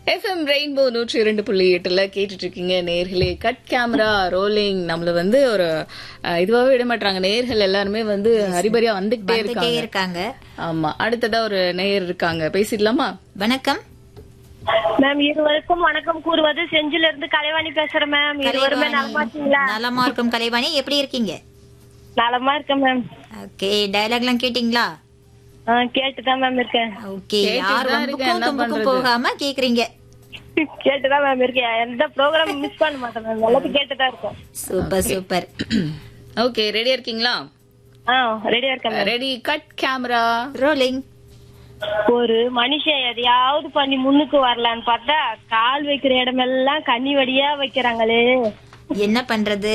FM rainbow நூற்றி இரண்டு புள்ளி எட்டுல கேட்டுட்டு இருக்கீங்க நேர்களே கட் கேமரா ரோலிங் நம்மள வந்து ஒரு அஹ், இதுவாவே விட மாட்டாங்க நேர்கள் எல்லாருமே வந்து ஹரிபரியா வந்துகிட்டே வந்துட்டே இருக்காங்க இருக்காங்க ஆமா அடுத்ததா ஒரு நேயர் இருக்காங்க பேசிடலாமா வணக்கம் மேம் இருவருக்கும் வணக்கம் கூறுவது செஞ்சில இருந்து கலைவாணி பேசுறேன் மேம் இருவருமே நலமா இருக்கீங்களா நலமா இருக்கும் கலைவாணி எப்படி இருக்கீங்க நலமா இருக்கேன் மேம் ஓகே டயலாக்லாம் கேட்டிங்களா ஆ, கேட்டுதான் மேம் இருக்கேன் ஓகே கேட்டுட்டு யார் தான் இருக்கேன், வம்புக்கும் என்ன தும்புக்கும் பண்றது? போகாம கேக்குறீங்க கேட்டுதான் மேம் இருக்கேன் எந்த ப்ரோக்ராம் மிஸ் பண்ண மாட்டேன் மேம் எல்லாத்தையும் கேட்டுதான் இருக்கேன் சூப்பர் சூப்பர் ஓகே ரெடியா இருக்கீங்களா ஆ ரெடியா இருக்கேன் ma'am ready cut camera rolling ஒரு மனுஷன் எதையாவது பண்ணி முன்னுக்கு வரலான்னு பார்த்தா கால் வைக்கிற இடமெல்லாம் கண்ணி வடியா வைக்கிறாங்களே என்ன பண்றது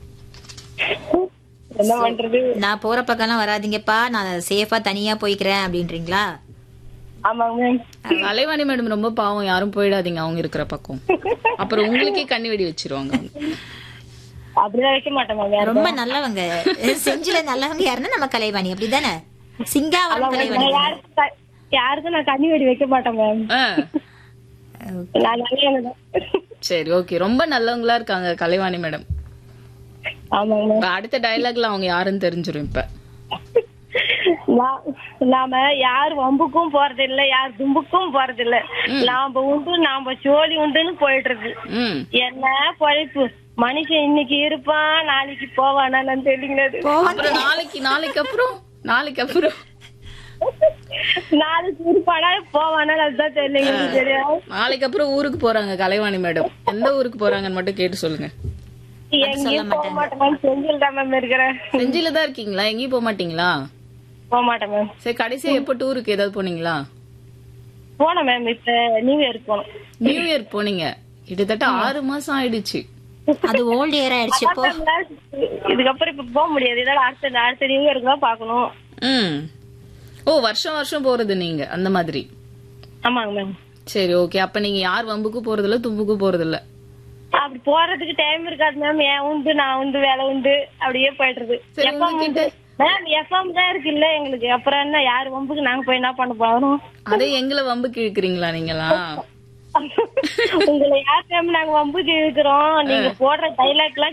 என்ன பண்றது நான் போற பக்கம்லாம் வராதீங்கப்பா நான் சேஃபா தனியா போய்க்கிறேன் அப்படின்றீங்களா ஆமாங்க மேம் கலைவாணி மேடம் ரொம்ப பாவம் யாரும் போயிடாதீங்க அவங்க இருக்கிற பக்கம் அப்புறம் உங்களுக்கே கண்ணி வெடி வச்சிருவாங்க அவங்க. அப்படிதான் வைக்க மாட்டேன் மேம் யாரும் ரொம்ப நல்லவங்க செஞ்சுல நல்லவங்க யாருன்னா நம்ம கலைவாணி அப்படிதானே சிங்காவரம் கலைவாணி நான் யாருக்கும் க- யாருக்கும் நான் கண்ணி வெடி வைக்க மாட்டேன் மேம் ஆ, நான் நல்லவங்க தான். சரி ஓகே ரொம்ப நல்லவங்களா இருக்காங்க கலைவாணி மேடம் ஆமாங்க மேம் இப்ப அடுத்த டயலாக்ல அவங்க யாருன்னு தெரிஞ்சிரும் இப்ப நா- நாம யார் வம்புக்கும் போறது இல்ல யார் தும்புக்கும் போறது இல்ல நாம உண்டு நாம சோழி உண்டுன்னு போயிட்டு இருக்கு ம் என்ன பழைப்பு மனுஷன் இன்னைக்கு இருப்பான் நாளைக்கு போவானான்னு தெரியுங்களது அப்புறம் நாளைக்கு நாளைக்கு அப்புறம் நாளைக்கு அப்புறம் நாளைக்கு இருப்பானா போவானா அதுதான் தெரியல தெரியும் நாளைக்கு அப்புறம் ஊருக்கு போறாங்க கலைவாணி மேடம் எந்த ஊருக்கு போறாங்கன்னு மட்டும் கேட்டு சொல்லுங்க எங்கேயும் போக மாட்டேன் மேம் செஞ்சில் தான் மேம் இருக்கிறேன் செஞ்சில தான் இருக்கீங்களா எங்கேயும் போக மாட்டீங்களா போக மாட்டேன் மேம் சரி கடைசியா எப்போ டூருக்கு ஏதாவது போனீங்களா போனோம் மேம் இப்ப நியூ இயர் போனோம் நியூ இயர் போனீங்க கிட்டத்தட்ட ஆறு மாசம் ஆயிடுச்சு அது ஓல்ட் இயர் ஆயிடுச்சு இப்போ இதுக்கப்புறம் இப்ப போக முடியாது இதோட அடுத்த அடுத்த நியூ இயருக்கு தான் பாக்கணும் ம் ஓ வருஷம் வருஷம் போறது நீங்க அந்த மாதிரி ஆமாங்க மேம் சரி ஓகே அப்ப நீங்க யார் வம்புக்கு போறது இல்ல தும்புக்கு போறது இல்ல அப்படி போறதுக்கு டைம் இருக்காது மேம் ஏன் உண்டு நான் உண்டு வேலை உண்டு அப்படியே போயிட்டு இருக்கு சரி, எஃப்எம் உண்டு மேம் எஃப்எம் தான் இருக்கு இல்ல எங்களுக்கு அப்புறம் என்ன யாரு வம்புக்கு நாங்க போய் என்ன பண்ண போறோம் அதே எங்களை வம்புக்கு இழுக்கிறீங்களா நீங்களாம் உங்களை யார் மேம் நாங்க வம்புக்கு இருக்கிறோம் நீங்க போடுற டைலாக் எல்லாம்